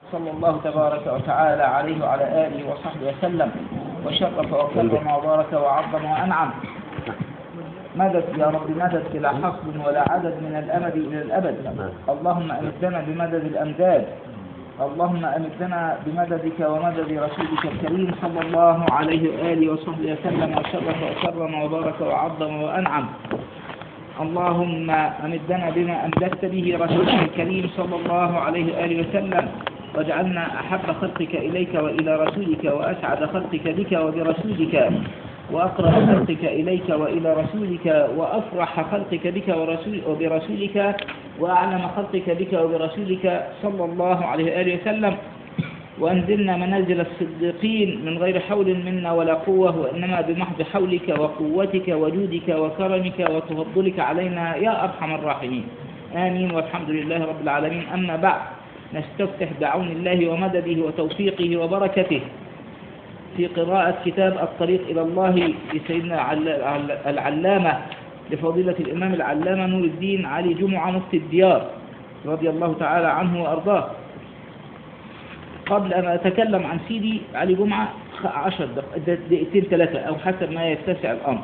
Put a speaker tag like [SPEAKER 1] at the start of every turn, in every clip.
[SPEAKER 1] صلى الله تبارك وتعالى عليه وعلى آله وصحبه وسلم وشرف وكرم وبارك وعظم وأنعم مدد يا رب مدد بلا حصر ولا عدد من الأمد إلى الأبد اللهم أمدنا بمدد الأمداد اللهم أمدنا بمددك ومدد رسولك الكريم صلى الله عليه وآله وصحبه وسلم وشرف وكرم وبارك وعظم وأنعم اللهم أمدنا بما أمددت به رسولك الكريم صلى الله عليه وآله وسلم واجعلنا أحب خلقك إليك وإلى رسولك وأسعد خلقك بك وبرسولك وأقرب خلقك إليك وإلى رسولك وأفرح خلقك بك ورسول وبرسولك وأعلم خلقك بك وبرسولك صلى الله عليه وآله وسلم وأنزلنا منازل الصديقين من غير حول منا ولا قوة وإنما بمحض حولك وقوتك وجودك وكرمك وتفضلك علينا يا أرحم الراحمين آمين والحمد لله رب العالمين أما بعد نستفتح بعون الله ومدده وتوفيقه وبركته في قراءة كتاب الطريق إلى الله لسيدنا العلامة لفضيلة الإمام العلامة نور الدين علي جمعة مفتي الديار رضي الله تعالى عنه وأرضاه قبل أن أتكلم عن سيدي علي جمعة عشر دقيقتين ثلاثة أو حسب ما يتسع الأمر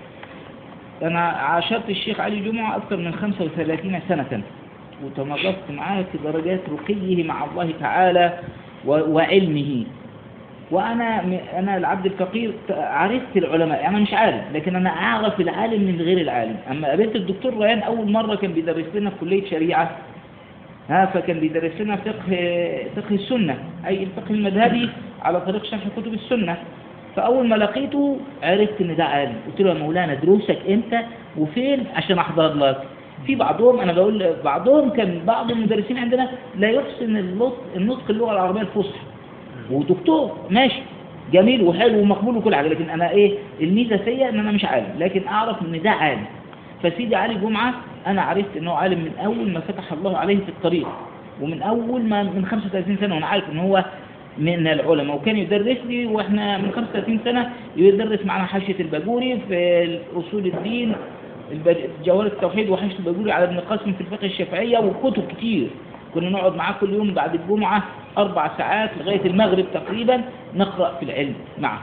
[SPEAKER 1] أنا عاشرت الشيخ علي جمعة أكثر من 35 سنة وتمرست معاه في درجات رقيه مع الله تعالى وعلمه وأنا أنا العبد الفقير عرفت العلماء أنا مش عارف لكن أنا أعرف العالم من غير العالم أما قابلت الدكتور ريان أول مرة كان بيدرس لنا في كلية شريعة ها فكان بيدرس لنا فقه فقه السنة أي الفقه المذهبي على طريق شرح كتب السنة فأول ما لقيته عرفت إن ده عالم قلت له يا مولانا دروسك إمتى وفين عشان أحضر لك في بعضهم أنا بقول بعضهم كان بعض المدرسين عندنا لا يحسن النطق اللغة العربية الفصحى ودكتور ماشي جميل وحلو ومقبول وكل حاجة لكن أنا إيه الميزة فيا إن أنا مش عالم لكن أعرف إن ده عالم فسيدي علي جمعة أنا عرفت إنه عالم من أول ما فتح الله عليه في الطريق ومن أول ما من 35 سنة وأنا عارف إن هو من العلماء وكان يدرس لي وإحنا من 35 سنة يدرس معنا حاشية الباجوري في أصول الدين جوهر التوحيد وحاشية الباجوري على ابن قاسم في الفقه الشافعية وكتب كتير كنا نقعد معاه كل يوم بعد الجمعة أربع ساعات لغاية المغرب تقريبا نقرأ في العلم معه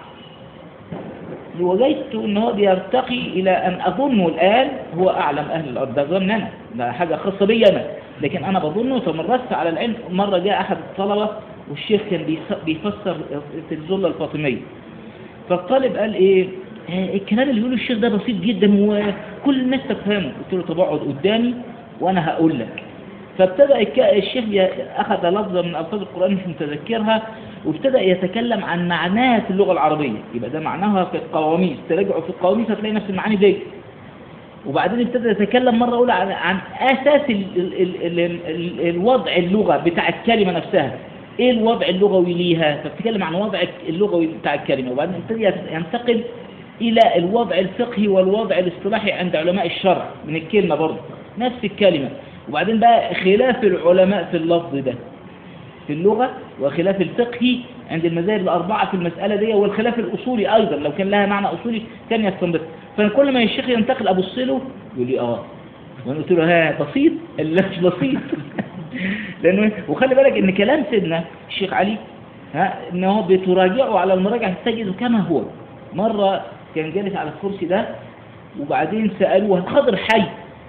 [SPEAKER 1] وجدت ان هو بيرتقي الى ان اظنه الان هو اعلم اهل الارض ده ظن انا ده حاجه خاصه بي انا لكن انا بظنه تمرست على العلم مره جاء احد الطلبه والشيخ كان بيفسر في الظله الفاطميه فالطالب قال ايه الكلام اللي بيقوله الشيخ ده بسيط جدا وكل الناس تفهمه قلت له طب اقعد قدامي وانا هقول لك فابتدأ الشيخ أخذ لفظة من ألفاظ القرآن مش متذكرها وابتدأ يتكلم عن معناه في اللغة العربية يبقى ده معناها في القواميس تراجعوا في القواميس هتلاقي نفس المعاني دي وبعدين ابتدى يتكلم مرة أولى عن, عن أساس ال ال ال ال الوضع اللغة بتاع الكلمة نفسها إيه الوضع اللغوي ليها فبتكلم عن وضع اللغوي بتاع الكلمة وبعدين ابتدى ينتقل إلى الوضع الفقهي والوضع الاصطلاحي عند علماء الشرع من الكلمة برضه نفس الكلمة وبعدين بقى خلاف العلماء في اللفظ ده في اللغة وخلاف الفقهي عند المذاهب الأربعة في المسألة دي والخلاف الأصولي أيضا لو كان لها معنى أصولي كان يستنبط فكل ما الشيخ ينتقل أبص له يقول لي آه وأنا قلت له ها بسيط لا مش بسيط لأنه وخلي بالك إن كلام سيدنا الشيخ علي ها إن هو بتراجعه على المراجعة تجده كما هو مرة كان جالس على الكرسي ده وبعدين سألوه الخضر حي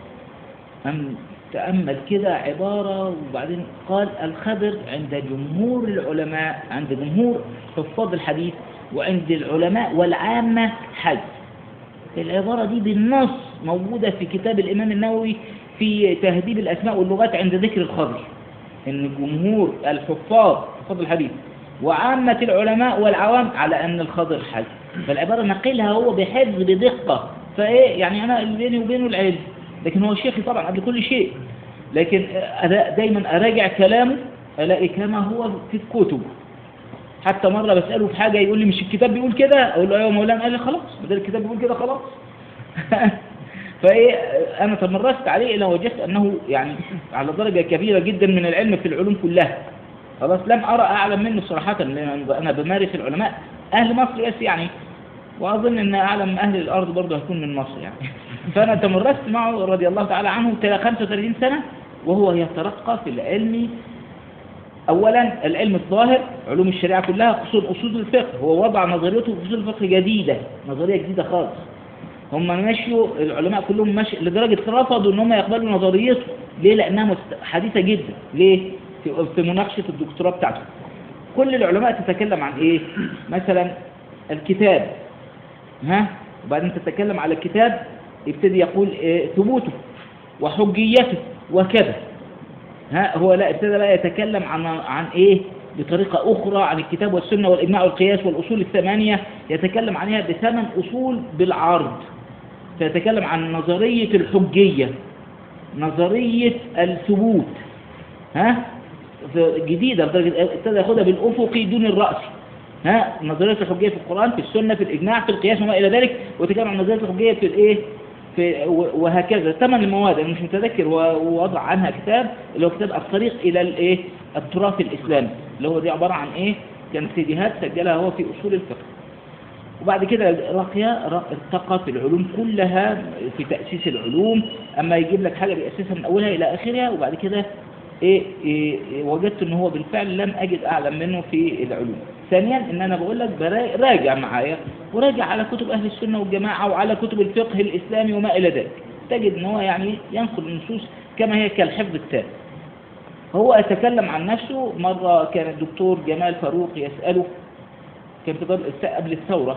[SPEAKER 1] أم تأمل كده عبارة وبعدين قال الخبر عند جمهور العلماء عند جمهور حفاظ الحديث وعند العلماء والعامة حي العبارة دي بالنص موجودة في كتاب الإمام النووي في تهذيب الأسماء واللغات عند ذكر الخبر إن جمهور الحفاظ حفاظ الحديث وعامة العلماء والعوام على أن الخضر حي فالعبارة نقلها هو بحفظ بدقة فإيه يعني أنا بيني وبينه العلم لكن هو شيخي طبعا قبل كل شيء لكن دايما أراجع كلامه ألاقي كما هو في الكتب حتى مرة بسأله في حاجة يقول لي مش الكتاب بيقول كده أقول له أيوة مولانا قال لي خلاص بدل الكتاب بيقول كده خلاص فإيه أنا تمرست عليه إلى وجدت أنه يعني على درجة كبيرة جدا من العلم في العلوم كلها خلاص لم أرى أعلم منه صراحة لأن أنا بمارس العلماء أهل مصر بس يعني وأظن أن أعلم أهل الأرض برضه هيكون من مصر يعني فأنا تمرست معه رضي الله تعالى عنه 35 سنة وهو يترقى في العلم أولا العلم الظاهر علوم الشريعة كلها خصوصا أصول الفقه هو وضع نظريته في أصول الفقه جديدة نظرية جديدة خالص هم مشوا العلماء كلهم مشوا لدرجة رفضوا ان هم يقبلوا نظريته ليه لأنها مست- حديثة جدا ليه في, في مناقشة الدكتوراه بتاعته كل العلماء تتكلم عن ايه مثلا الكتاب ها وبعدين تتكلم على الكتاب يبتدي يقول إيه ثبوته وحجيته وكذا ها هو لا ابتدى بقى يتكلم عن عن ايه بطريقة أخرى عن الكتاب والسنة والإجماع والقياس والأصول الثمانية يتكلم عنها بثمان أصول بالعرض فيتكلم عن نظرية الحجية نظرية الثبوت ها ف- جديدة لدرجة ابتدى ياخدها بالأفقي دون الرأسي ها نظرية الحجية في القرآن في السنة في الإجماع في القياس وما إلى ذلك ويتكلم عن نظرية الحجية في الإيه في و- وهكذا ثمان مواد أنا مش متذكر و- ووضع عنها كتاب اللي هو كتاب الطريق إلى الإيه التراث الإسلامي اللي هو دي عبارة عن إيه كان سيديهات سجلها هو في أصول الفقه وبعد كده رقي ر- ارتقى في العلوم كلها في تأسيس العلوم أما يجيب لك حاجة بيأسسها من أولها إلى آخرها وبعد كده إيه إيه إيه وجدت إن هو بالفعل لم أجد أعلم منه في العلوم ثانيا إن أنا بقول لك برا- راجع معايا وراجع على كتب أهل السنة والجماعة وعلى كتب الفقه الإسلامي وما إلى ذلك تجد إن هو يعني ينقل النصوص كما هي كالحفظ التام هو يتكلم عن نفسه مرة كان الدكتور جمال فاروق يسأله كان في ضرب قبل الثورة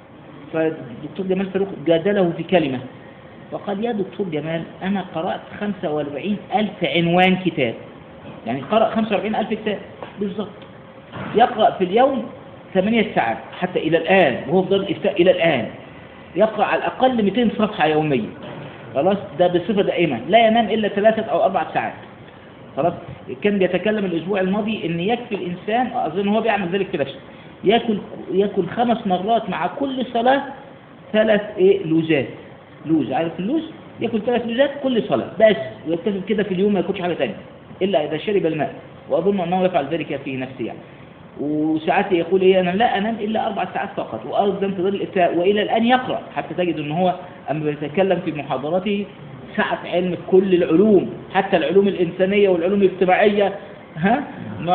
[SPEAKER 1] فالدكتور جمال فاروق جادله في كلمة فقال يا دكتور جمال أنا قرأت 45 ألف عنوان كتاب يعني قرأ 45 ألف كتاب بالضبط يقرأ في اليوم ثمانية ساعات حتى إلى الآن وهو في دار الإفتاء إلى الآن يقرأ على الأقل 200 صفحة يوميا خلاص ده بصفة دائمة لا ينام إلا ثلاثة أو أربع ساعات خلاص كان بيتكلم الأسبوع الماضي إن يكفي الإنسان أظن هو بيعمل ذلك في نفسه ياكل ياكل خمس مرات مع كل صلاة ثلاث إيه لوزات لوز عارف اللوز ياكل ثلاث لوزات كل صلاة بس ويكتفي كده في اليوم ما ياكلش حاجة ثانيه إلا إذا شرب الماء وأظن أنه يفعل ذلك في نفسه يعني وساعات يقول إيه أنا لا أنام إلا أربع ساعات فقط وأرض انتظار الإفتاء وإلى الآن يقرأ حتى تجد أن هو أما بيتكلم في محاضراته سعة علم في كل العلوم حتى العلوم الإنسانية والعلوم الاجتماعية ها ما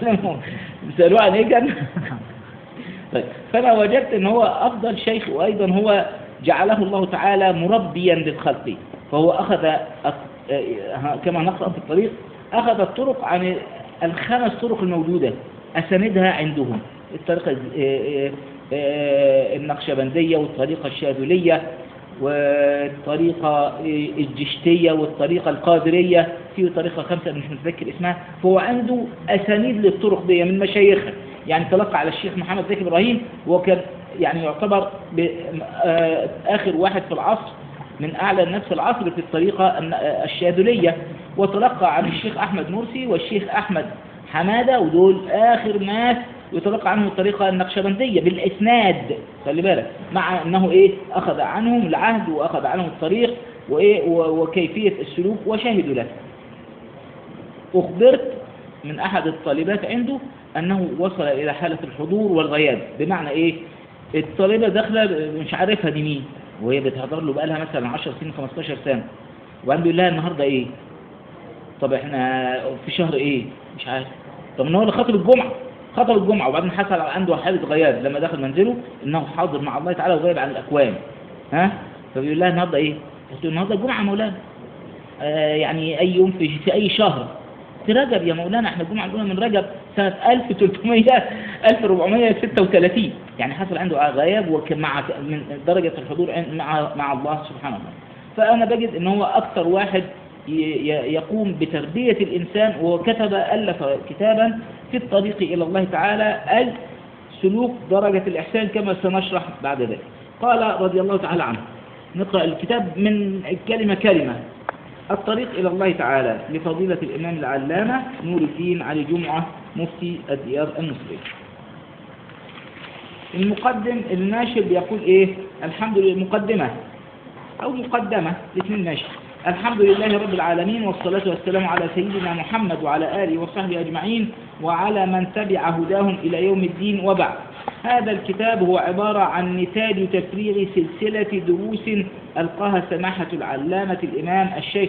[SPEAKER 1] بيسألوه عن إيه كان طيب فأنا وجدت أن هو أفضل شيخ وأيضا هو جعله الله تعالى مربيا للخلق فهو أخذ أ- آه، كما نقرأ في الطريق أخذ الطرق عن الخمس طرق الموجودة أسندها عندهم الطريقة الز- آه، آه، آه، النقشبندية والطريقة الشاذلية والطريقة آه، الجشتية والطريقة القادرية في طريقة خمسة مش متذكر اسمها فهو عنده أسانيد للطرق دي من مشايخه يعني تلقى على الشيخ محمد زكي إبراهيم وكان يعني يعتبر ب- آه، آخر واحد في العصر من أعلى الناس في العصر في الطريقة الن- آه، الشاذلية وتلقى عن الشيخ أحمد مرسي والشيخ أحمد حمادة ودول آخر ناس يتلقى عنهم الطريقة النقشبندية بالإسناد خلي بالك مع أنه إيه أخذ عنهم العهد وأخذ عنهم الطريق وإيه و- وكيفية السلوك وشهدوا له أخبرت من أحد الطالبات عنده أنه وصل إلى حالة الحضور والغياب بمعنى إيه الطالبة داخلة مش عارفها دي مين وهي بتحضر له بقالها مثلا 10 سنين 15 سنة وبعدين بيقول لها النهاردة إيه طب إحنا في شهر إيه مش عارف طب إن هو اللي خاطب الجمعة خاطب الجمعة وبعدين حصل عنده حالة غياب لما دخل منزله إنه حاضر مع الله تعالى وغايب عن الأكوان ها فبيقول لها النهاردة إيه قلت له النهاردة الجمعة يا مولانا آه يعني أي يوم في, في أي شهر في رجب يا مولانا احنا الجمعة الأولى من رجب سنة 1300 1436 يعني حصل عنده غياب وكان مع من درجة الحضور عن- مع مع الله سبحانه وتعالى فأنا بجد إن هو أكثر واحد ي- ي- يقوم بتربية الإنسان وكتب ألف كتابا في الطريق إلى الله تعالى أي سلوك درجة الإحسان كما سنشرح بعد ذلك قال رضي الله تعالى عنه نقرأ الكتاب من كلمة كلمة الطريق إلى الله تعالى لفضيلة الإمام العلامة نور الدين علي جمعة مفتي الديار المصري المقدم الناشر بيقول إيه الحمد لله مقدمة أو مقدمة الاثنين ماشي الحمد لله رب العالمين والصلاة والسلام على سيدنا محمد وعلى آله وصحبه أجمعين وعلى من تبع هداهم إلى يوم الدين وبعد هذا الكتاب هو عبارة عن نتاج تفريغ سلسلة دروس ألقاها سماحة العلامة الإمام الشيخ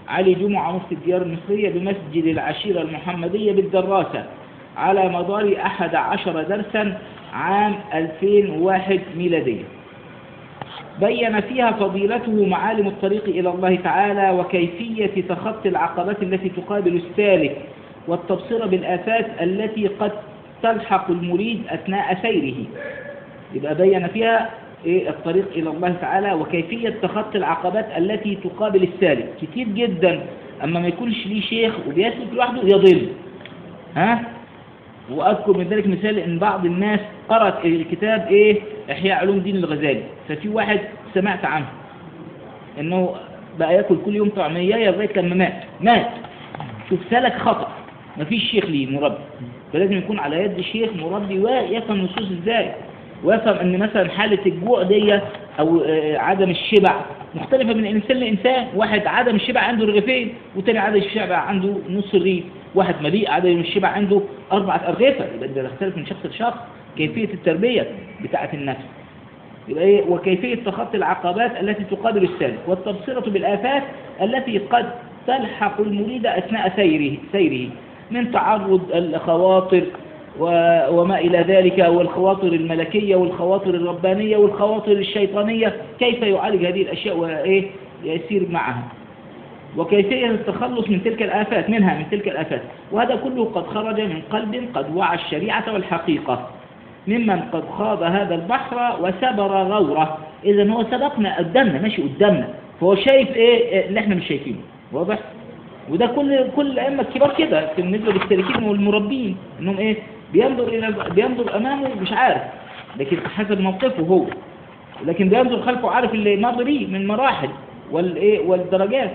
[SPEAKER 1] علي جمعة مفتي الديار المصرية بمسجد العشيرة المحمدية بالدراسة على مدار أحد عشر درسا عام 2001 ميلادية بين فيها فضيلته معالم الطريق إلى الله تعالى وكيفية تخطي العقبات التي تقابل السالك والتبصير بالآفات التي قد تلحق المريد أثناء سيره يبقى بين فيها إيه الطريق إلى الله تعالى وكيفية تخطي العقبات التي تقابل السالك كتير جدا أما ما يكونش ليه شيخ وبيسلك لوحده يضل ها وأذكر من ذلك مثال إن بعض الناس قرأت الكتاب إيه إحياء علوم دين الغزالي ففي واحد سمعت عنه إنه بقى ياكل كل يوم طعمية لغاية لما مات مات شوف سلك خطأ مفيش شيخ ليه مربي فلازم يكون على يد شيخ مربي ويفهم النصوص ازاي ويفهم ان مثلا حالة الجوع دي او آه، عدم الشبع مختلفة من انسان لانسان واحد عدم الشبع عنده رغيفين والتاني عدم الشبع عنده نص رغيف واحد مليء عدم الشبع عنده اربعة ارغفة يبقى ده يختلف من شخص لشخص كيفية التربية بتاعة النفس يبقى ايه وكيفية تخطي العقبات التي تقابل السالك والتبصرة بالآفات التي قد تلحق المريد أثناء سيره سيره من تعرض الخواطر و- وما إلى ذلك والخواطر الملكية والخواطر الربانية والخواطر الشيطانية كيف يعالج هذه الأشياء وإيه يسير معها وكيفية التخلص من تلك الآفات منها من تلك الآفات وهذا كله قد خرج من قلب قد وعى الشريعة والحقيقة ممن قد خاض هذا البحر وسبر غوره إذا هو سبقنا قدامنا ماشي قدامنا فهو شايف إيه إيه اللي إحنا مش شايفينه واضح وده كل كل الأئمة الكبار كده بالنسبة للسالكين والمربين إنهم إيه بينظر إلى بينظر أمامه مش عارف لكن حسب موقفه هو لكن بينظر خلفه عارف اللي مر بيه من مراحل والإيه والدرجات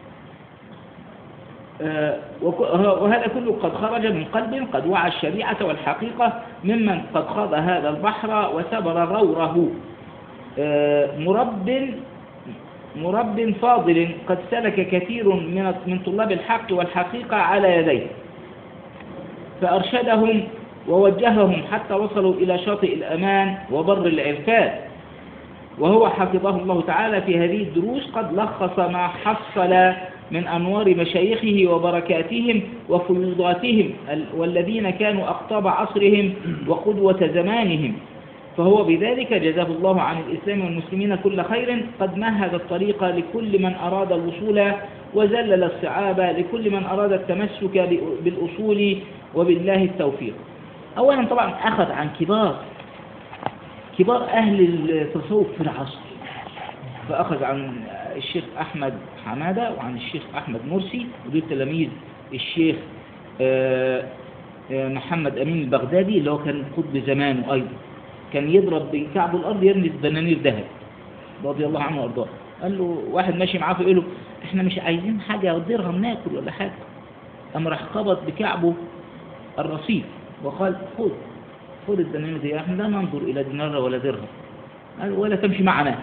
[SPEAKER 1] آه، وك- وهذا كله قد خرج من قلب قد وعى الشريعة والحقيقة ممن قد خاض هذا البحر وسبر غوره آه، مرب مرب فاضل قد سلك كثير من من طلاب الحق والحقيقة على يديه فأرشدهم ووجههم حتى وصلوا إلى شاطئ الأمان وبر العرفان وهو حفظه الله تعالى في هذه الدروس قد لخص ما حصل من أنوار مشايخه وبركاتهم وفيوضاتهم ال- والذين كانوا أقطاب عصرهم وقدوة زمانهم فهو بذلك جزاه الله عن الإسلام والمسلمين كل خير قد مهد الطريق لكل من أراد الوصول وزلل الصعاب لكل من أراد التمسك ب- بالأصول وبالله التوفيق أولا طبعا أخذ عن كبار كبار أهل التصوف في العصر فأخذ عن الشيخ أحمد حمادة وعن الشيخ أحمد مرسي ودول تلاميذ الشيخ آه، آه، محمد أمين البغدادي اللي هو كان قطب زمانه أيضا كان يضرب بكعب الأرض يرمي دنانير ذهب رضي الله عنه وأرضاه قال له واحد ماشي معاه فيقول له احنا مش عايزين حاجة درهم ناكل ولا حاجة قام راح خبط بكعبه الرصيف وقال خذ خذ الدنانير دي احنا لا ننظر إلى دينار ولا درهم قال ولا تمشي معنا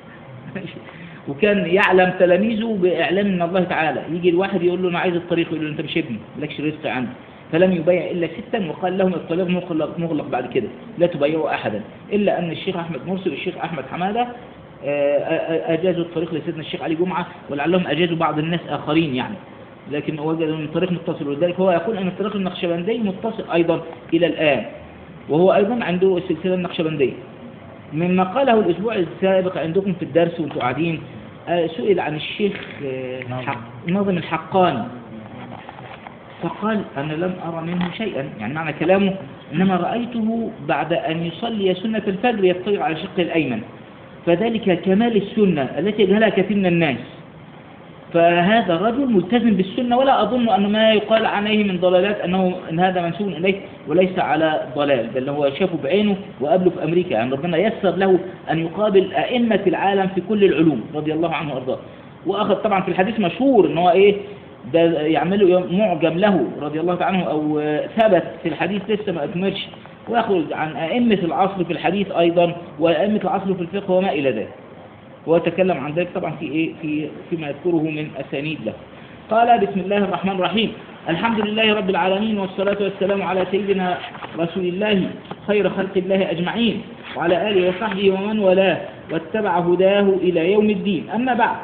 [SPEAKER 1] وكان يعلم تلاميذه بإعلان من الله تعالى يجي الواحد يقول له أنا عايز الطريق يقول له أنت مش ابني مالكش رزق عندي فلم يبيع إلا ستا وقال لهم الطريق مغلق, مغلق بعد كده لا تبيعوا أحدا إلا أن الشيخ أحمد مرسي والشيخ أحمد حمادة آه، أجازوا الطريق لسيدنا الشيخ علي جمعة ولعلهم أجازوا بعض الناس آخرين يعني لكن وجدوا أن الطريق متصل ولذلك هو يقول أن الطريق النقشبندي متصل أيضا إلى الآن وهو أيضا عنده السلسلة النقشبندية مما قاله الأسبوع السابق عندكم في الدرس وانتم قاعدين آه، سئل عن الشيخ آه،
[SPEAKER 2] ناظم.
[SPEAKER 1] حق ناظم الحقاني فقال أنا لم أرى منه شيئا يعني معنى كلامه إنما رأيته بعد أن يصلي سنة الفجر يطير على شقه الأيمن فذلك كمال السنة التي يجهلها كثير من الناس فهذا رجل ملتزم بالسنة ولا أظن أن ما يقال عليه من ضلالات أنه أن هذا منسوب إليه وليس على ضلال بل هو شافه بعينه وقابله في أمريكا يعني ربنا يسر له أن يقابل أئمة العالم في كل العلوم رضي الله عنه وأرضاه وأخذ طبعا في الحديث مشهور أن هو إيه ده يعمله معجم له رضي الله تعالى عنه أو ثبت في الحديث لسه ما أكملش ويأخذ عن أئمة العصر في الحديث أيضا وأئمة العصر في الفقه وما إلى ذلك وتكلم عن ذلك طبعا في إيه في فيما يذكره من أسانيد له قال بسم الله الرحمن الرحيم الحمد لله رب العالمين والصلاة والسلام على سيدنا رسول الله خير خلق الله أجمعين وعلى آله وصحبه ومن والاه واتبع هداه إلى يوم الدين أما بعد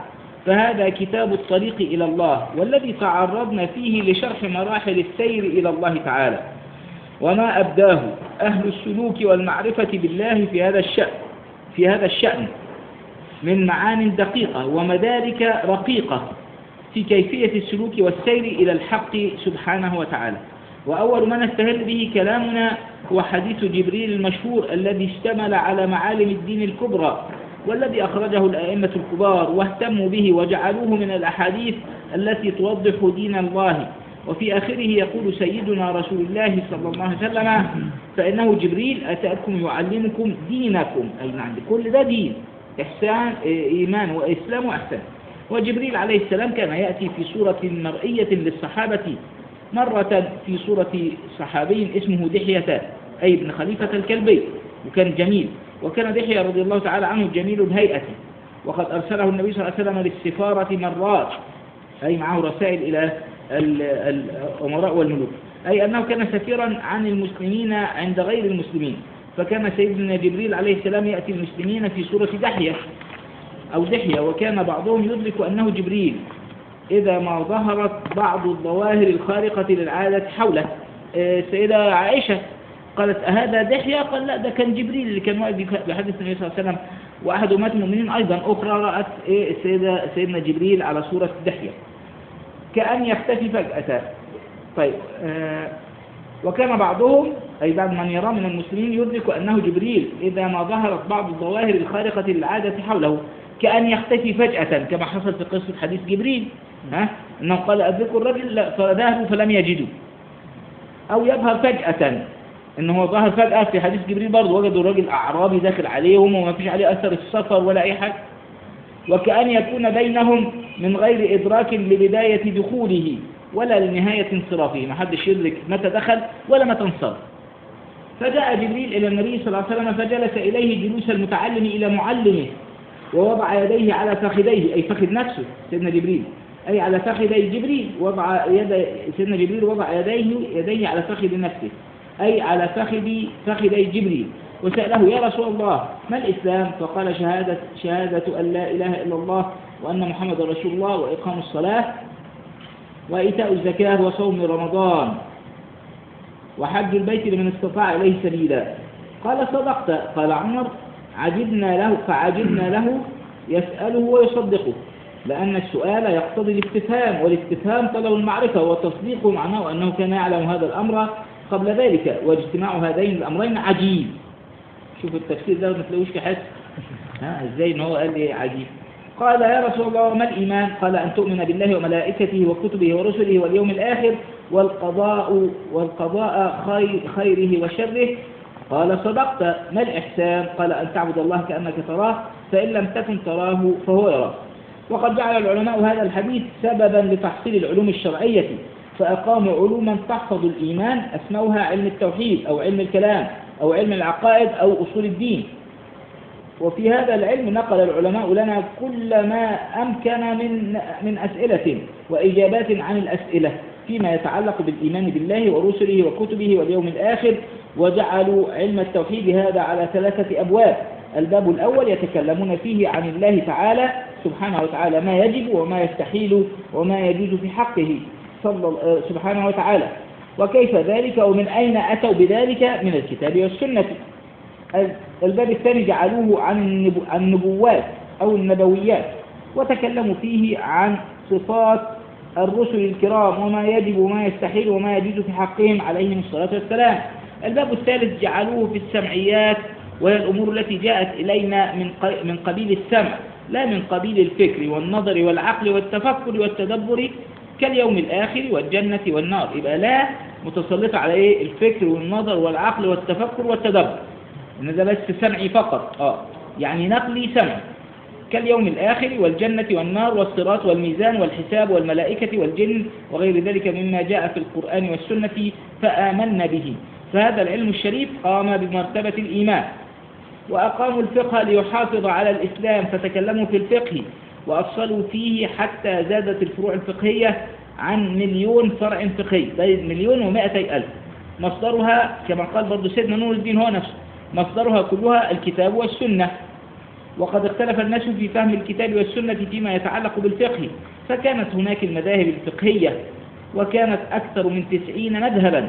[SPEAKER 1] فهذا كتاب الطريق إلى الله والذي تعرضنا فيه لشرح مراحل السير إلى الله تعالى وما أبداه أهل السلوك والمعرفة بالله في هذا الشأن في هذا الشأن من معان دقيقة ومدارك رقيقة في كيفية السلوك والسير إلى الحق سبحانه وتعالى وأول ما نستهل به كلامنا هو حديث جبريل المشهور الذي اشتمل على معالم الدين الكبرى والذي أخرجه الأئمة الكبار واهتموا به وجعلوه من الأحاديث التي توضح دين الله وفي آخره يقول سيدنا رسول الله صلى الله عليه وسلم فإنه جبريل أتاكم يعلمكم دينكم أي نعم كل ده دين إحسان إيمان وإسلام وإحسان وجبريل عليه السلام كان يأتي في صورة مرئية للصحابة مرة في صورة صحابي اسمه دحية أي ابن خليفة الكلبي وكان جميل وكان دحية رضي الله تعالى عنه جميل الهيئة وقد أرسله النبي صلى الله عليه وسلم للسفارة مرات أي معه رسائل إلى الأمراء والملوك أي أنه كان سفيرا عن المسلمين عند غير المسلمين فكان سيدنا جبريل عليه السلام يأتي المسلمين في سورة دحية أو دحية وكان بعضهم يدرك أنه جبريل إذا ما ظهرت بعض الظواهر الخارقة للعادة حوله السيدة آه، عائشة قالت أهذا دحية قال لا ده كان جبريل اللي كان واقف بحديث النبي صلى الله عليه وسلم وأحد أمات المؤمنين أيضا أخرى رأت إيه السيدة سيدنا جبريل على صورة دحية كأن يختفي فجأة طيب آه وكان بعضهم أي بعض من يرى من المسلمين يدرك أنه جبريل إذا ما ظهرت بعض الظواهر الخارقة للعادة حوله كأن يختفي فجأة كما حصل في قصة حديث جبريل ها أنه قال أدركوا الرجل فذهبوا فلم يجدوا أو يظهر فجأة إنه هو ظهر فجأة في حديث جبريل برضه وجدوا الراجل أعرابي داخل عليهم وما فيش عليه أثر السفر ولا أي حاجة وكأن يكون بينهم من غير إدراك لبداية دخوله ولا لنهاية انصرافه ما حدش يدرك متى دخل ولا متى انصرف فجاء جبريل إلى النبي صلى الله عليه وسلم فجلس إليه جلوس المتعلم إلى معلمه ووضع يديه على فخذيه أي فخذ نفسه سيدنا جبريل أي على فخذي جبريل وضع يد سيدنا جبريل وضع يديه يديه على فخذ نفسه أي على فخذ فخذي جبريل وسأله يا رسول الله ما الإسلام فقال شهادة, شهادة أن لا إله إلا الله وأن محمد رسول الله وإقام الصلاة وإيتاء الزكاة وصوم رمضان وحج البيت لمن استطاع إليه سبيلا قال صدقت قال عمر عجبنا له فعجبنا له يسأله ويصدقه لأن السؤال يقتضي الاستفهام والاستفهام طلب المعرفة والتصديق معناه أنه كان يعلم هذا الأمر قبل ذلك واجتماع هذين الأمرين عجيب شوف التفسير ده ما تلاقوش في حس ها ازاي ان هو قال لي عجيب قال يا رسول الله ما الإيمان قال أن تؤمن بالله وملائكته وكتبه ورسله واليوم الآخر والقضاء والقضاء خير خيره وشره قال صدقت ما الإحسان قال أن تعبد الله كأنك تراه فإن لم تكن تراه فهو يراك وقد جعل العلماء هذا الحديث سببا لتحصيل العلوم الشرعية فأقاموا علوما تحفظ الإيمان أسموها علم التوحيد أو علم الكلام أو علم العقائد أو أصول الدين وفي هذا العلم نقل العلماء لنا كل ما أمكن من, من أسئلة وإجابات عن الأسئلة فيما يتعلق بالإيمان بالله ورسله وكتبه واليوم الآخر وجعلوا علم التوحيد هذا على ثلاثة أبواب الباب الأول يتكلمون فيه عن الله تعالى سبحانه وتعالى ما يجب وما يستحيل وما يجوز في حقه سبحانه وتعالى وكيف ذلك ومن أين أتوا بذلك من الكتاب والسنة الباب الثاني جعلوه عن النبوات أو النبويات وتكلموا فيه عن صفات الرسل الكرام وما يجب وما يستحيل وما يجوز في حقهم عليهم الصلاة والسلام الباب الثالث جعلوه في السمعيات وهي الأمور التي جاءت إلينا من من قبيل السمع لا من قبيل الفكر والنظر والعقل والتفكر والتدبر كاليوم الآخر والجنة والنار يبقى لا متسلطة على إيه الفكر والنظر والعقل والتفكر والتدبر إن ده بس سمعي فقط آه يعني نقلي سمع كاليوم الآخر والجنة والنار والصراط والميزان والحساب والملائكة والجن وغير ذلك مما جاء في القرآن والسنة فآمنا به فهذا العلم الشريف قام بمرتبة الإيمان وأقاموا الفقه ليحافظ على الإسلام فتكلموا في الفقه وأفصلوا فيه حتى زادت الفروع الفقهية عن مليون فرع فقهي مليون ومائتي ألف مصدرها كما قال برضو سيدنا نور الدين هو نفسه مصدرها كلها الكتاب والسنة وقد اختلف الناس في فهم الكتاب والسنة فيما يتعلق بالفقه فكانت هناك المذاهب الفقهية وكانت أكثر من تسعين مذهبا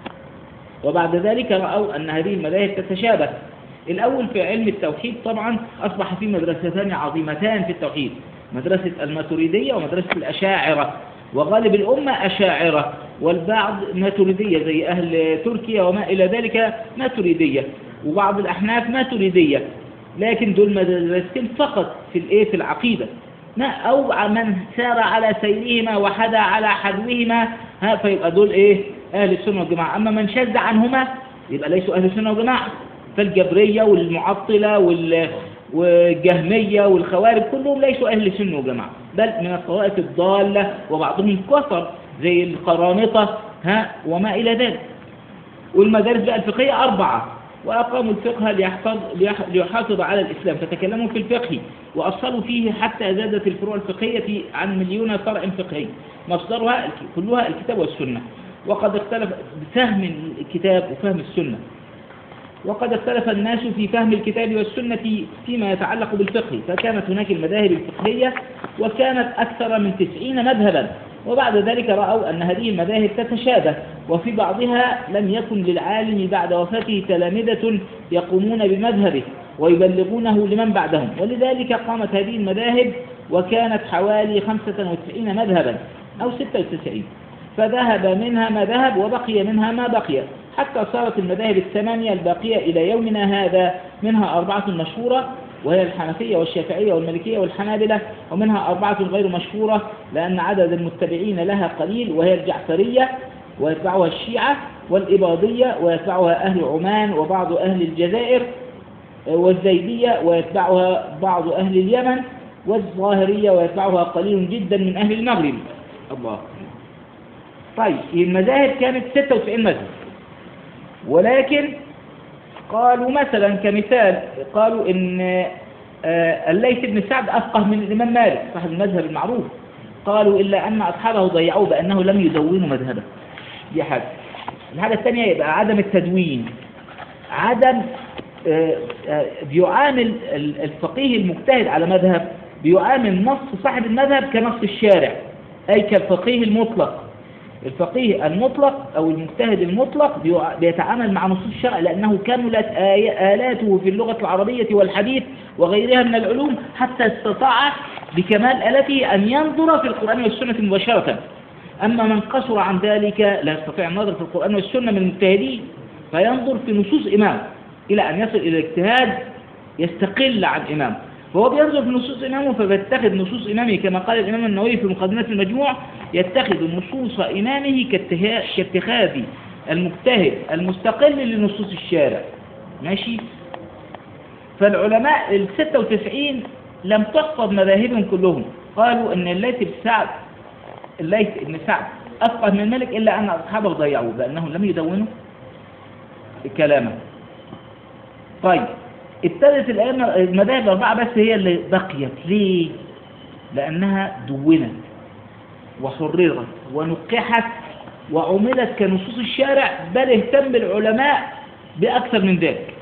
[SPEAKER 1] وبعد ذلك رأوا أن هذه المذاهب تتشابه الأول في علم التوحيد طبعا أصبح في مدرستان عظيمتان في التوحيد مدرسة الماتريدية ومدرسة الأشاعرة وغالب الأمة أشاعرة والبعض ماتريدية زي أهل تركيا وما إلى ذلك ماتريدية وبعض الأحناف ماتريدية لكن دول مدرستين فقط في الإيه في العقيدة ما أو من سار على سيرهما وحدا على حدوهما ها فيبقى دول إيه أهل السنة والجماعة أما من شذ عنهما يبقى ليسوا أهل السنة والجماعة فالجبرية والمعطلة وال والجهمية والخوارج كلهم ليسوا أهل السنة والجماعة بل من الطوائف الضالة وبعضهم كفر زي القرامطة ها وما إلى ذلك والمدارس بقى الفقهية أربعة وأقاموا الفقه ليحفظ ليحافظ على الإسلام فتكلموا في الفقه وأصلوا فيه حتى زادت الفروع الفقهية عن مليون فرع فقهي مصدرها كلها الكتاب والسنة وقد اختلف بفهم الكتاب وفهم السنة وقد اختلف الناس في فهم الكتاب والسنة فيما يتعلق بالفقه فكانت هناك المذاهب الفقهية وكانت أكثر من تسعين مذهبا وبعد ذلك رأوا أن هذه المذاهب تتشابه وفي بعضها لم يكن للعالم بعد وفاته تلامذة يقومون بمذهبه ويبلغونه لمن بعدهم ولذلك قامت هذه المذاهب وكانت حوالي 95 مذهبا أو 96 فذهب منها ما ذهب وبقي منها ما بقي حتى صارت المذاهب الثمانية الباقية إلى يومنا هذا منها أربعة مشهورة وهي الحنفية والشافعية والمالكية والحنابلة ومنها أربعة غير مشهورة لأن عدد المتبعين لها قليل وهي الجعفرية ويتبعها الشيعة والإباضية ويتبعها أهل عمان وبعض أهل الجزائر والزيدية ويتبعها بعض أهل اليمن والظاهرية ويتبعها قليل جدا من أهل المغرب الله طيب المذاهب كانت 96 مذهب ولكن قالوا مثلا كمثال قالوا ان آه، الليث بن سعد أفقه من الإمام مالك صاحب المذهب المعروف قالوا إلا أن أصحابه ضيعوه بأنه لم يدونوا مذهبه دي حاجة الحاجة الثانية يبقى عدم التدوين عدم آه، آه، بيعامل الفقيه المجتهد على مذهب بيعامل نص صاحب المذهب كنص الشارع أي كالفقيه المطلق الفقيه المطلق أو المجتهد المطلق بيتعامل مع نصوص الشرع لأنه كملت آلاته في اللغة العربية والحديث وغيرها من العلوم حتى استطاع بكمال آلته أن ينظر في القرآن والسنة مباشرة أما من قصر عن ذلك لا يستطيع النظر في القرآن والسنة من المجتهدين فينظر في نصوص إمام إلى أن يصل إلى الاجتهاد يستقل عن إمام فهو بينظر في نصوص إمامه فبيتخذ نصوص إمامه كما قال الإمام النووي في مقدمة المجموع يتخذ نصوص إمامه كاتخاذ المجتهد المستقل لنصوص الشارع ماشي فالعلماء ال 96 لم تحفظ مذاهبهم كلهم قالوا ان الليث بن سعد الليث بن سعد أفقه من الملك إلا أن أصحابه ضيعوه لأنهم لم يدونوا كلامه طيب ابتدت الأئمة المذاهب الأربعة بس هي اللي بقيت ليه؟ لأنها دونت وحررت ونقحت وعملت كنصوص الشارع بل اهتم العلماء بأكثر من ذلك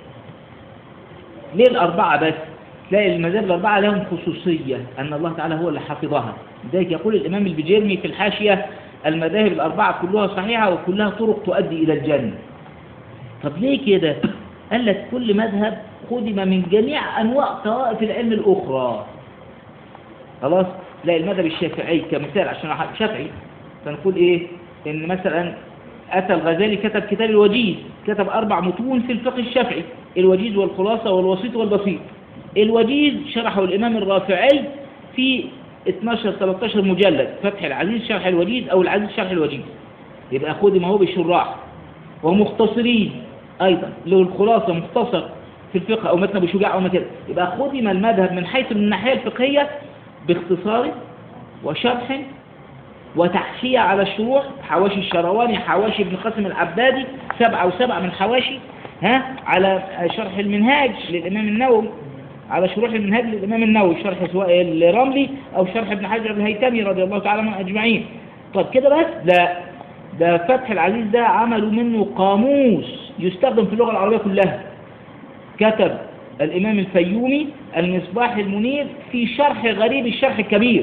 [SPEAKER 1] ليه الأربعة بس؟ تلاقي المذاهب الأربعة لهم خصوصية أن الله تعالى هو اللي حفظها لذلك يقول الإمام البجيرمي في الحاشية المذاهب الأربعة كلها صحيحة وكلها طرق تؤدي إلى الجنة طب ليه كده؟ قال لك كل مذهب خدم من جميع أنواع طوائف العلم الأخرى خلاص لا المذهب الشافعي كمثال عشان شافعي فنقول إيه إن مثلا أتى الغزالي كتب كتاب الوجيز كتب أربع متون في الفقه الشافعي الوجيز والخلاصة والوسيط والبسيط الوجيز شرحه الإمام الرافعي في 12-13 مجلد فتح العزيز شرح الوجيز أو العزيز شرح الوجيز يبقى خدم هو بالشراح ومختصرين أيضا له الخلاصة مختصر في الفقه أو متن أبو شجاع أو مثل يبقى خدم المذهب من حيث من الناحية الفقهية باختصار وشرح وتحشية على الشروح حواشي الشرواني حواشي ابن قاسم العبادي سبعة وسبعة من حواشي ها على شرح المنهاج للإمام النووي على شروح المنهاج للإمام النووي شرح سواء الرملي أو شرح ابن حجر الهيتمي رضي الله تعالى عنهم أجمعين طب كده بس لا ده فتح العزيز ده عملوا منه قاموس يستخدم في اللغة العربية كلها كتب الإمام الفيومي المصباح المنير في شرح غريب الشرح الكبير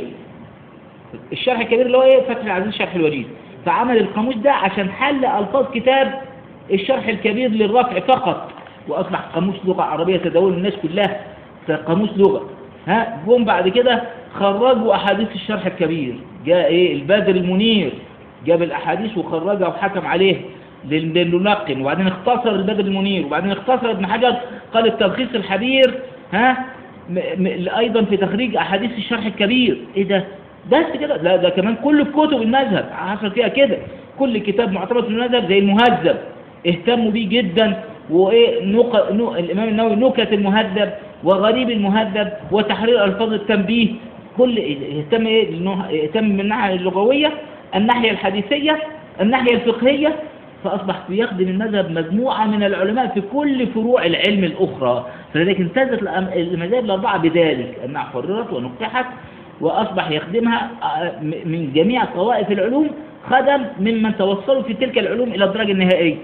[SPEAKER 1] الشرح الكبير اللي هو ايه فتح العزيز شرح الوجيز فعمل القاموس ده عشان حل ألفاظ كتاب الشرح الكبير للرفع فقط وأصبح قاموس لغة عربية تداول الناس كلها فقاموس لغة ها جم بعد كده خرجوا أحاديث الشرح الكبير جاء ايه البدر المنير جاب الأحاديث وخرجها وحكم عليه لل- للملقن وبعدين اختصر البدر المنير وبعدين اختصر ابن حجر قال التلخيص الحبير ها م م ايضا في تخريج احاديث الشرح الكبير ايه ده بس كده لا ده كمان كل في كتب المذهب حصل فيها كده كل كتاب معتبر في المذهب زي المهذب اهتموا بيه جدا وايه نق... نو... الامام النووي نكت المهذب وغريب المهذب وتحرير الفاظ التنبيه كل اهتم ايه لأنه اهتم من الناحيه اللغويه الناحيه الحديثيه الناحيه الفقهيه فأصبح بيخدم المذهب مجموعة من العلماء في كل فروع العلم الأخرى فلذلك امتازت الأم- المذاهب الأربعة بذلك أنها حررت ونقحت وأصبح يخدمها آه، م- من جميع طوائف العلوم خدم ممن توصلوا في تلك العلوم إلى الدرجة النهائية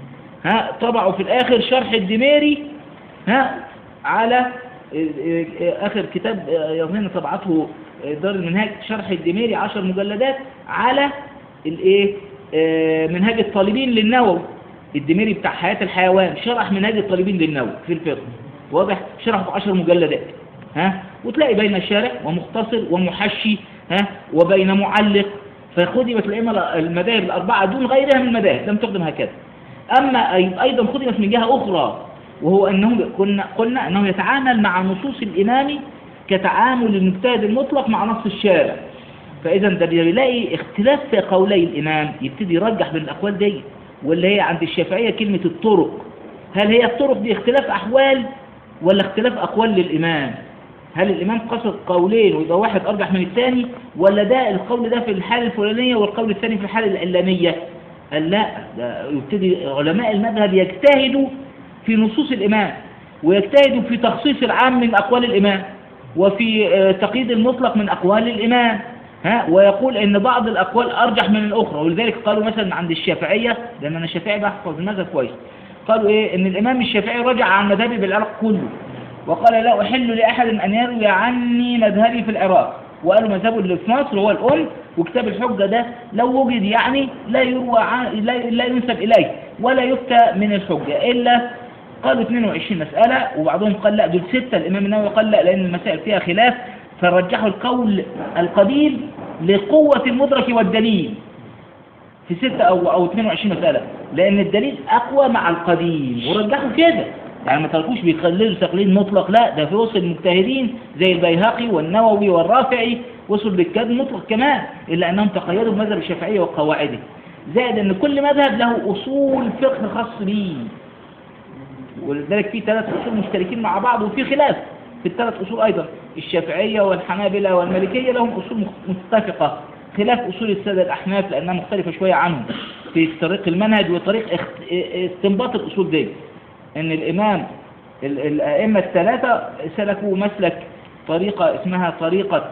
[SPEAKER 1] ها طبعوا في الآخر شرح الدميري ها على آه، آه، آخر كتاب آه، يظن طبعته آه، دار المنهاج شرح الدميري عشر مجلدات على الايه آه، منهاج الطالبين للنووي الدميري بتاع حياة الحيوان شرح منهاج الطالبين للنووي في الفقه واضح شرحه في عشر مجلدات ها وتلاقي بين شارح ومختصر ومحشي ها وبين معلق فخدمت الأئمة المذاهب الأربعة دون غيرها من المذاهب لم تخدم هكذا أما أي- أيضا خدمت من جهة أخرى وهو أنه كنا قلنا أنه يتعامل مع نصوص الإمام كتعامل المجتهد المطلق مع نص الشارع فإذا ده بيلاقي اختلاف في قولي الإمام يبتدي يرجح بين الأقوال دي واللي هي عند الشافعية كلمة الطرق هل هي الطرق دي اختلاف أحوال ولا اختلاف أقوال للإمام هل الإمام قصد قولين ويبقى واحد أرجح من الثاني ولا ده القول ده في الحالة الفلانية والقول الثاني في الحالة العلانية قال لا ده يبتدي علماء المذهب يجتهدوا في نصوص الإمام ويجتهدوا في تخصيص العام من أقوال الإمام وفي آه، تقييد المطلق من أقوال الإمام ها ويقول ان بعض الاقوال ارجح من الاخرى ولذلك قالوا مثلا عند الشافعيه لان انا الشافعي بحفظ المذهب كويس قالوا ايه ان الامام الشافعي رجع عن مذهبي بالعراق كله وقال لا احل لاحد ان يروي عني مذهبي في العراق وقالوا مذهبه اللي في مصر هو الام وكتاب الحجه ده لو وجد يعني لا يروى عن لا, لا ينسب اليه ولا يفتى من الحجه الا قالوا 22 مسألة وبعضهم قال لا دول ستة الإمام النووي قال لا لأن المسائل فيها خلاف فرجحوا القول القديم لقوة المدرك والدليل في ستة أو أو 22 مسألة لأن الدليل أقوى مع القديم ورجحوا كده يعني ما تركوش بيقللوا تقليد مطلق لا ده في وصل المجتهدين زي البيهقي والنووي والرافعي وصلوا للكاد مطلق كمان إلا أنهم تقيدوا بمذهب الشافعية وقواعده زائد أن كل مذهب له أصول فقه خاص بيه ولذلك في ثلاث أصول مشتركين مع بعض وفي خلاف في الثلاث أصول أيضا الشافعية والحنابلة والمالكية لهم أصول مخ- متفقة خلاف أصول السادة الأحناف لأنها مختلفة شوية عنهم في طريق المنهج وطريق اخت- استنباط الأصول دي أن الإمام ال- الأئمة الثلاثة سلكوا مسلك طريقة اسمها طريقة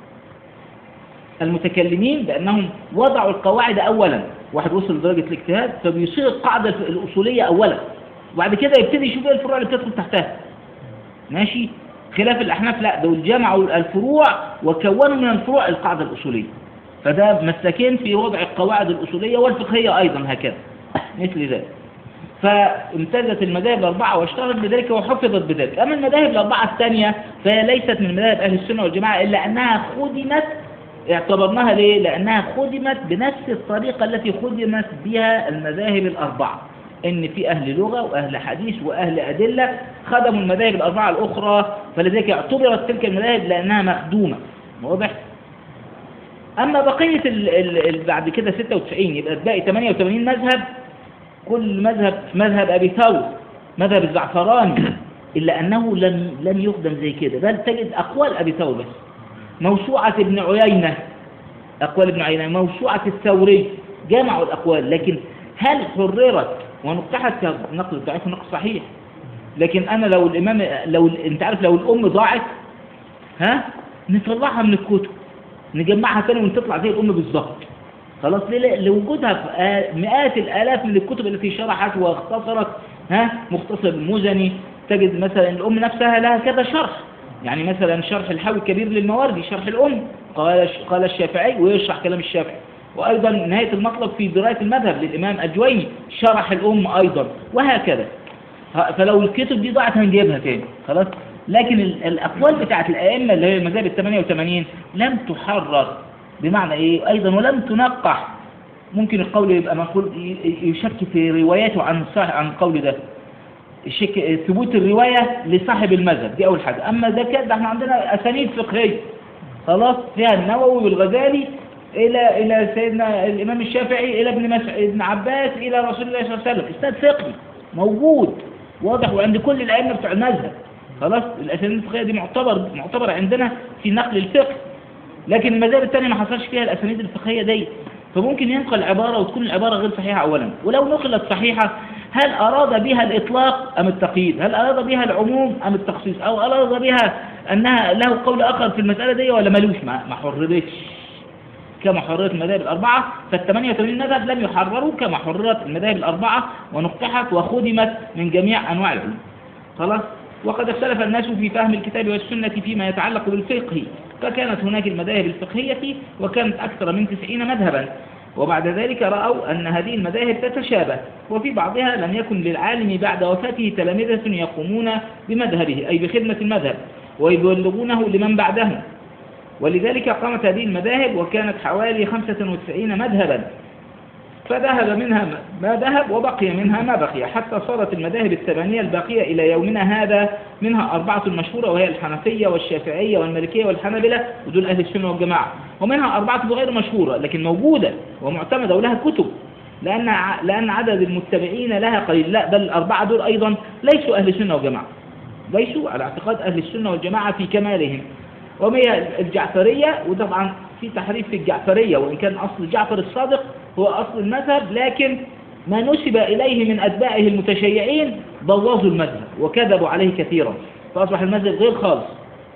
[SPEAKER 1] المتكلمين بأنهم وضعوا القواعد أولا واحد وصل لدرجة الاجتهاد فبيصيغ القاعدة الأصولية أولا وبعد كده يبتدي يشوف ايه الفروع اللي بتدخل تحتها ماشي خلاف الأحناف لا دول جمعوا الفروع وكونوا من الفروع القاعدة الأصولية فده مسلكين في وضع القواعد الأصولية والفقهية أيضا هكذا مثل ذلك فامتازت المذاهب الأربعة واشتهرت بذلك وحفظت بذلك أما المذاهب الأربعة الثانية فهي ليست من مذاهب أهل السنة والجماعة إلا أنها خدمت اعتبرناها ليه؟ لأنها خدمت بنفس الطريقة التي خدمت بها المذاهب الأربعة إن في أهل لغة وأهل حديث وأهل أدلة خدموا المذاهب الأربعة الأخرى فلذلك اعتبرت تلك المذاهب لأنها مخدومة واضح؟ أما بقية ال ال ال بعد كده 96 يبقى باقي 88 مذهب كل مذهب مذهب أبي ثور مذهب الزعفراني إلا أنه لم لم يخدم زي كده بل تجد أقوال أبي ثور بس موسوعة ابن عيينة أقوال ابن عيينة موسوعة الثوري جمعوا الأقوال لكن هل حررت ونقحت كنقل ضعيف ونقل صحيح لكن أنا لو الإمام لو أنت عارف لو الأم ضاعت ها نطلعها من الكتب نجمعها تاني ونطلع زي الأم بالظبط خلاص ليه ليه؟ لوجودها في آ- مئات الآلاف من الكتب التي شرحت واختصرت ها مختصر المزني تجد مثلا الأم نفسها لها كذا شرح يعني مثلا شرح الحاوي الكبير للمواردي شرح الأم قال قال الشافعي ويشرح كلام الشافعي وأيضا نهاية المطلب في دراية المذهب للإمام الجويني شرح الأم أيضا وهكذا فلو الكتب دي ضاعت هنجيبها تاني خلاص لكن الأقوال بتاعت الأئمة اللي هي المذاهب ال 88 لم تحرر بمعنى إيه أيضا ولم تنقح ممكن القول يبقى منقول يشك في رواياته عن صح عن القول ده الشك ثبوت الرواية لصاحب المذهب دي أول حاجة أما ده كده احنا عندنا أسانيد فقهية خلاص فيها النووي والغزالي إلى إلى سيدنا الإمام الشافعي إلى ابن مسعود ابن عباس إلى رسول الله صلى الله عليه وسلم إسناد فقهي موجود واضح وعند كل الأئمة بتوع المذهب خلاص الأسانيد الفقهية دي معتبر معتبر عندنا في نقل الفقه لكن المذاهب الثانية ما حصلش فيها الأسانيد الفقهية دي فممكن ينقل عبارة وتكون العبارة غير صحيحة أولا ولو نقلت صحيحة هل أراد بها الإطلاق أم التقييد هل أراد بها العموم أم التخصيص أو أراد بها أنها له قول آخر في المسألة دي ولا ملوش ما حررتش كما حررت المذاهب الأربعة فال 88 مذهب لم يحرروا كما حررت المذاهب الأربعة ونقحت وخدمت من جميع أنواع العلوم خلاص وقد اختلف الناس في فهم الكتاب والسنة فيما يتعلق بالفقه فكانت هناك المذاهب الفقهية وكانت أكثر من تسعين مذهبا وبعد ذلك رأوا أن هذه المذاهب تتشابه وفي بعضها لم يكن للعالم بعد وفاته تلامذة يقومون بمذهبه أي بخدمة المذهب ويبلغونه لمن بعدهم ولذلك قامت هذه المذاهب وكانت حوالي 95 مذهبا فذهب منها ما ذهب وبقي منها ما بقي حتى صارت المذاهب الثمانية الباقية إلى يومنا هذا منها أربعة مشهورة وهي الحنفية والشافعية والمالكية والحنبلة ودول أهل السنة والجماعة ومنها أربعة غير مشهورة لكن موجودة ومعتمدة ولها كتب لأن لأن عدد المتبعين لها قليل لا بل الأربعة دول أيضا ليسوا أهل السنة والجماعة ليسوا على اعتقاد أهل السنة والجماعة في كمالهم وهي الجعفرية وطبعا في تحريف في الجعفرية وإن كان أصل جعفر الصادق هو أصل المذهب لكن ما نسب إليه من أتباعه المتشيعين بوظوا المذهب وكذبوا عليه كثيرا فأصبح المذهب غير خالص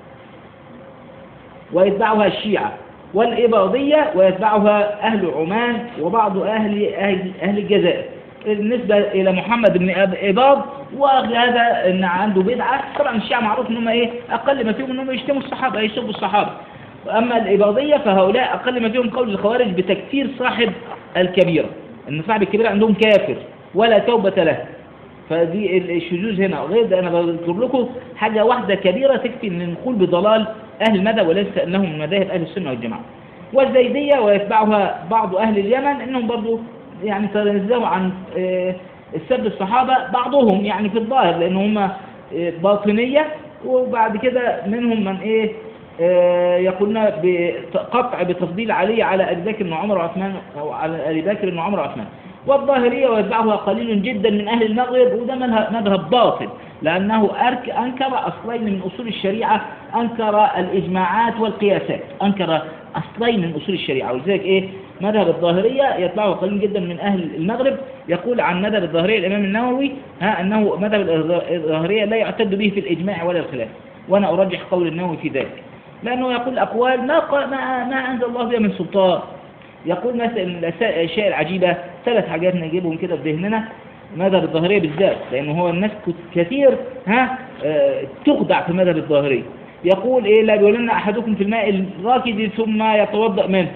[SPEAKER 1] ويتبعها الشيعة والإباضية ويتبعها أهل عمان وبعض أهل, أهل, أهل الجزائر بالنسبة إلى محمد بن إباض وهذا إن عنده بدعة طبعا الشيعة معروف إنهم إيه أقل ما فيهم إنهم يشتموا الصحابة يسبوا الصحابة أما الإباضية فهؤلاء أقل ما فيهم قول الخوارج بتكفير صاحب الكبيرة إن صاحب الكبيرة عندهم كافر ولا توبة له فدي الشذوذ هنا غير ده أنا بذكر لكم حاجة واحدة كبيرة تكفي أن نقول بضلال أهل المذهب وليس أنهم من مذاهب أهل السنة والجماعة والزيدية ويتبعها بعض أهل اليمن أنهم برضو يعني تنزهوا عن السب الصحابة بعضهم يعني في الظاهر لأن هم باطنية وبعد كده منهم من إيه يقولون بقطع بتفضيل علي على أبي بكر بن عمر وعثمان أو على أبي بكر بن عمر وعثمان والظاهرية ويتبعها قليل جدا من أهل المغرب وده مذهب باطل لأنه أرك أنكر أصلين من أصول الشريعة أنكر الإجماعات والقياسات أنكر أصلين من أصول الشريعة ولذلك إيه مذهب الظاهرية يتبعه قليل جدا من أهل المغرب يقول عن مذهب الظاهرية الإمام النووي ها أنه مذهب الظاهرية لا يعتد به في الإجماع ولا الخلاف وأنا أرجح قول النووي في ذلك لأنه يقول أقوال ما, ما, ما أنزل الله بها من سلطان يقول مثلا الأشياء العجيبة ثلاث حاجات نجيبهم كده في ذهننا مذهب الظاهرية بالذات لأنه هو الناس كثير ها آه تخدع في مذهب الظاهرية يقول إيه لا بيقول لنا أحدكم في الماء الراكد ثم يتوضأ منه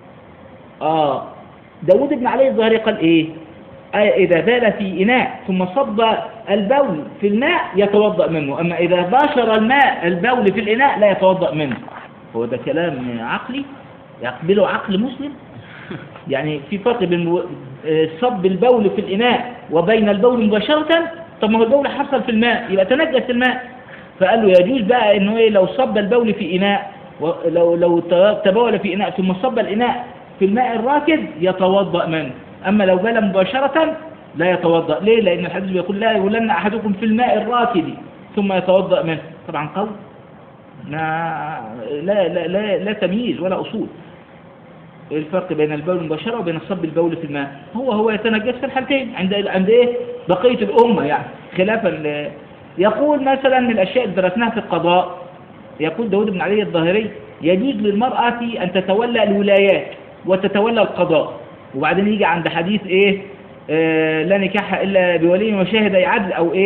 [SPEAKER 1] آه داود بن علي الظاهري قال إيه آه إذا بال في إناء ثم صب البول في الماء يتوضأ منه أما إذا باشر الماء البول في الإناء لا يتوضأ منه هو ده كلام عقلي يقبله عقل مسلم يعني في فرق بين صب البول في الإناء وبين البول مباشرة طب ما هو البول حصل في الماء يبقى تنجس الماء فقال له يجوز بقى انه ايه لو صب البول في إناء لو لو تبول في إناء ثم صب الإناء في الماء الراكد يتوضأ منه أما لو بال مباشرة لا يتوضأ ليه لأن الحديث بيقول لا يولن أحدكم في الماء الراكد ثم يتوضأ منه طبعا قول لا لا لا لا, لا تمييز ولا أصول الفرق بين البول المباشرة وبين صب البول في الماء هو هو يتنجس في الحالتين عند عند ايه بقية الأمة يعني خلافا يقول مثلا من الأشياء اللي درسناها في القضاء يقول داود بن علي الظاهري يجوز للمرأة أن تتولى الولايات وتتولى القضاء وبعدين يجي عند حديث ايه آه لا نكاح إلا بولي وشاهد عدل أو ايه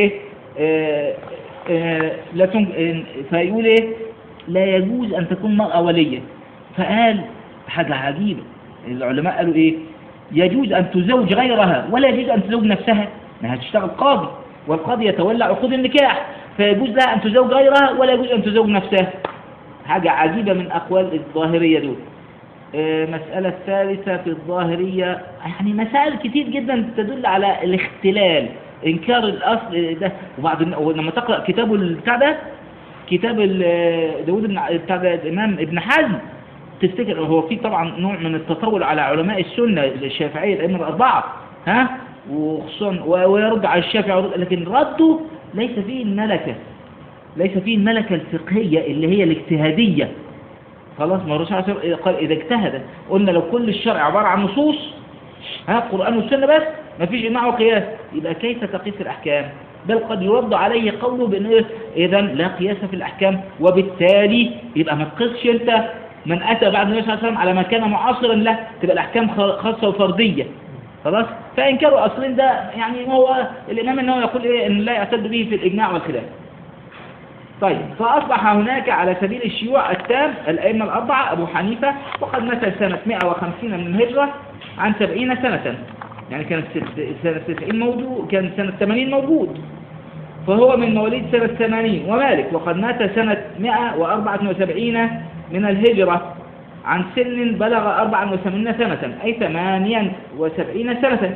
[SPEAKER 1] آه، آه، لا تنج... آه، فيقول ايه لا يجوز ان تكون مرأة ولية فقال حاجة عجيبة العلماء قالوا ايه يجوز ان تزوج غيرها ولا يجوز ان تزوج نفسها انها تشتغل قاضي والقاضي يتولى عقود النكاح فيجوز لها ان تزوج غيرها ولا يجوز ان تزوج نفسها حاجة عجيبة من اقوال الظاهرية دول آه، مسألة الثالثة في الظاهرية يعني مسائل كتير جدا تدل على الاختلال إنكار الأصل ده وبعد لما تقرأ كتاب البتاع ده كتاب ال- داود بن ع- بتاع ده الإمام ابن حزم تفتكر هو في طبعا نوع من التطور على علماء السنة الشافعية الأئمة الأربعة ها وخصوصا و- ويرد على الشافعي ويرد- لكن رده ليس فيه الملكة ليس فيه الملكة الفقهية اللي هي الاجتهادية خلاص ما الرسول صلى الله عليه وسلم قال إذا اجتهد قلنا لو كل الشرع عبارة عن نصوص ها قرآن والسنة بس ما فيش إجماع وقياس يبقى كيف تقيس الأحكام بل قد يرد عليه قوله بأن إيه؟ إذا لا قياس في الأحكام وبالتالي يبقى ما تقيسش أنت من أتى بعد النبي صلى الله عليه وسلم على ما كان معاصرا له تبقى الأحكام خ- خاصة وفردية خلاص فإنكار أصلين ده يعني هو الإمام النووي يقول إيه إن لا يعتد به في الإجماع والخلاف طيب فأصبح هناك على سبيل الشيوع التام الأئمة الأربعة أبو حنيفة وقد مات سنة 150 من الهجرة عن 70 سنة يعني كانت ست- سنة 90 موجود كان سنة 80 موجود فهو من مواليد سنة 80 ومالك وقد مات سنة 174 من الهجرة عن سن بلغ 84 سنة أي 78 سنة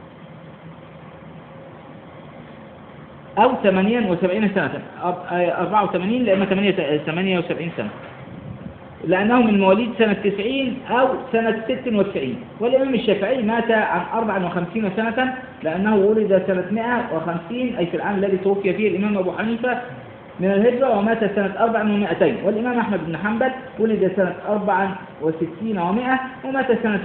[SPEAKER 1] أو 78 سنة أر- آه، 84 لأما 78 سنة لأنه من مواليد سنة 90 أو سنة 96 والإمام الشافعي مات عن 54 سنة لأنه ولد سنة 150 أي في العام الذي توفي فيه الإمام أبو حنيفة من الهجرة ومات سنة 400 والإمام أحمد بن حنبل ولد سنة 64 و100 ومات سنة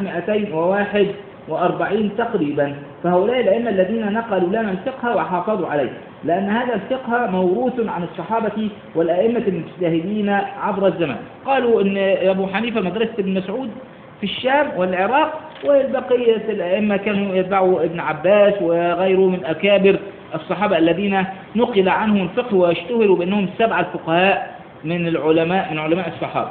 [SPEAKER 1] 241 تقريبا فهؤلاء الأئمة الذين نقلوا لنا الفقه وحافظوا عليه لأن هذا الفقه موروث عن الصحابة والأئمة المجتهدين عبر الزمان قالوا أن أبو حنيفة مدرسة ابن مسعود في الشام والعراق والبقية الأئمة كانوا يتبعوا ابن عباس وغيره من أكابر الصحابة الذين نقل عنهم الفقه واشتهروا بأنهم السبعة الفقهاء من العلماء من علماء الصحابة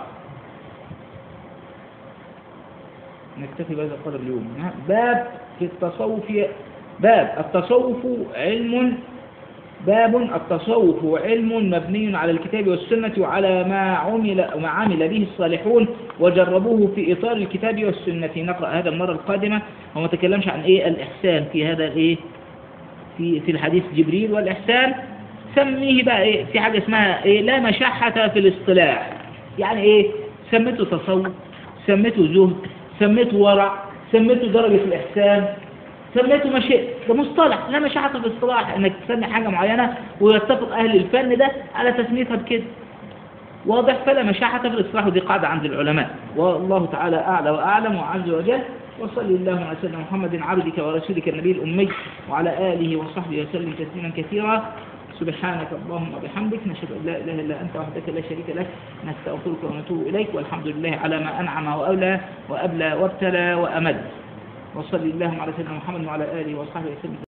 [SPEAKER 1] نكتفي بهذا القدر اليوم باب في التصوف باب التصوف علم باب التصوف علم مبني على الكتاب والسنة وعلى ما عمل ما عمل به الصالحون وجربوه في إطار الكتاب والسنة نقرأ هذا المرة القادمة وما تكلمش عن إيه الإحسان في هذا الإيه في في الحديث جبريل والإحسان سميه بقى إيه في حاجة اسمها إيه لا مشحة في الاصطلاح يعني إيه سميته تصوف سميته زهد سميته ورع سميته درجة الإحسان سميته مشيئة ده مصطلح لا مشاحة في الاصطلاح انك تسمي حاجة معينة ويتفق اهل الفن ده على تسميتها بكده واضح فلا مشاحة في الاصطلاح ودي قاعدة عند العلماء والله تعالى اعلى واعلم وعز وجل وصل اللهم على سيدنا محمد عبدك ورسولك النبي الامي وعلى اله وصحبه وسلم تسليما كثيرا سبحانك اللهم وبحمدك نشهد ان لا اله الا انت وحدك لا شريك لك نستغفرك ونتوب اليك والحمد لله على ما انعم واولى وابلى وابتلى وامد وصلي اللهم على سيدنا محمد وعلى آله وصحبه وسلم